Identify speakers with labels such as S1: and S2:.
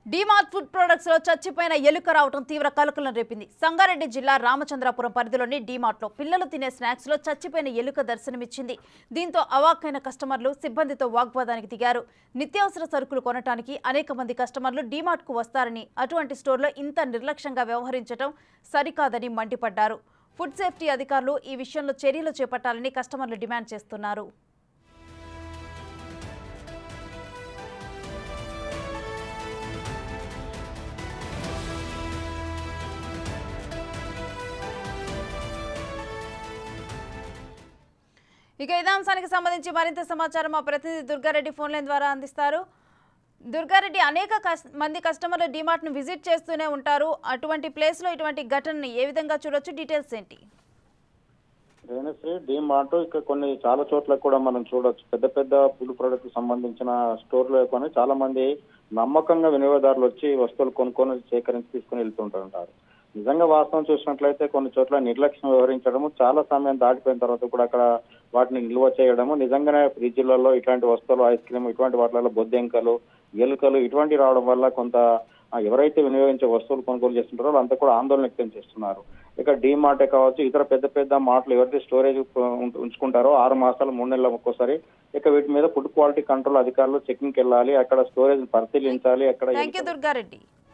S1: DMart food products లో చచ్చిపోయిన ఎలుక రావడం తీవ్ర కలకలం రేపింది సంగారెడ్డి జిల్లా రామచంద్రాపురం పరిధిలోని డీమార్ట్ లో పిల్లలు తినే స్నాక్స్ లో చచ్చిపోయిన ఎలుక దర్శనమిచ్చింది దీంతో అవాక్కైన కస్టమర్లు సిబ్బందితో వాగ్వాదానికి దిగారు నిత్యావసర సరుకులు కొనటానికి అనేక మంది కస్టమర్లు డీమార్ట్ కు వస్తారని అటువంటి స్టోర్లో ఇంత నిర్లక్ష్యంగా వ్యవహరించడం సరికాదని మండిపడ్డారు ఫుడ్ సేఫ్టీ అధికారులు ఈ విషయంలో చర్యలు చేపట్టాలని కస్టమర్లు డిమాండ్ చేస్తున్నారు ఇక ఇదే అంశానికి సంబంధించి మరింత సమాచారం మా ప్రతినిధి దుర్గారెడ్డి ఫోన్ లైన్ ద్వారా అందిస్తారు దుర్గారెడ్డి అనేక కస్- మంది కస్టమర్లు డిమార్ట్ను విజిట్ చేస్తూనే ఉంటారు అటువంటి ప్లేస్లో ఇటువంటి ఘటనని ఏ విధంగా చూడొచ్చు డీటెయిల్స్ ఏంటి
S2: రేణుశ్రీ డి మార్ట్ ఇక్కడ కొన్ని చాలా చోట్ల కూడా మనం చూడొచ్చు పెద్ద పెద్ద ఫుడ్ ప్రొడక్ట్ సంబంధించిన స్టోర్లు కొని చాలా మంది నమ్మకంగా వినియోగదారులు వచ్చి వస్తువులు కొనుక్కొని సేకరించి తీసుకుని వెళ్తుంటారు నిజంగా వాస్తవం చూసినట్లయితే కొన్ని చోట్ల నిర్లక్ష్యం వ్యవహరించడము చాలా సమయం దాటిపోయిన తర్వాత కూడా అక్కడ వాటిని నిల్వ చేయడము నిజంగానే ఫ్రిడ్జ్లలో ఇట్లాంటి వస్తువులు ఐస్ క్రీమ్ ఇటువంటి వాటిలలో బొద్దెంకలు ఎలుకలు ఇటువంటి రావడం వల్ల కొంత ఆ, ఎవరైతే వినియోగించే వస్తువులు కొనుగోలు చేస్తుంటారో వాళ్ళంతా కూడా ఆందోళన వ్యక్తం చేస్తున్నారు ఇక డీ మార్టే కావచ్చు ఇతర పెద్ద పెద్ద మార్ట్లు ఎవరైతే స్టోరేజ్ ఉంచుకుంటారో ఆరు మాసాలు మూడు నెలల ఒక్కోసారి ఇక వీటి మీద ఫుడ్ క్వాలిటీ కంట్రోల్ అధికారులు చెకింగ్కి వెళ్ళాలి అక్కడ స్టోరేజ్ పరిశీలించాలి అక్కడ
S1: థ్యాంక్ యూ దుర్గారెడ్డి